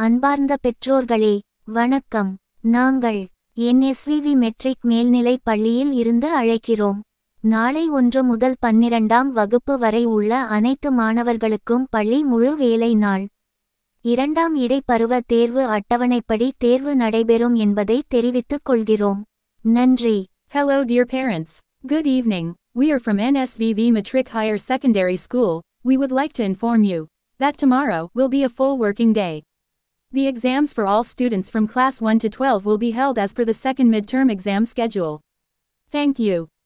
அன்பார்ந்த பெற்றோர்களே வணக்கம் நாங்கள் என்எஸ்விவி மெட்ரிக் மேல்நிலைப் பள்ளியில் இருந்து அழைக்கிறோம் நாளை ஒன்று முதல் பன்னிரண்டாம் வகுப்பு வரை உள்ள அனைத்து மாணவர்களுக்கும் பள்ளி முழு வேலை நாள் இரண்டாம் இடைப்பருவ தேர்வு அட்டவணைப்படி தேர்வு நடைபெறும் என்பதை தெரிவித்துக் கொள்கிறோம் நன்றி Hello dear parents. Good evening. We are from NSVV Matric Higher Secondary School. We would like to inform you that tomorrow will be a full working day. The exams for all students from class 1 to 12 will be held as per the second midterm exam schedule. Thank you.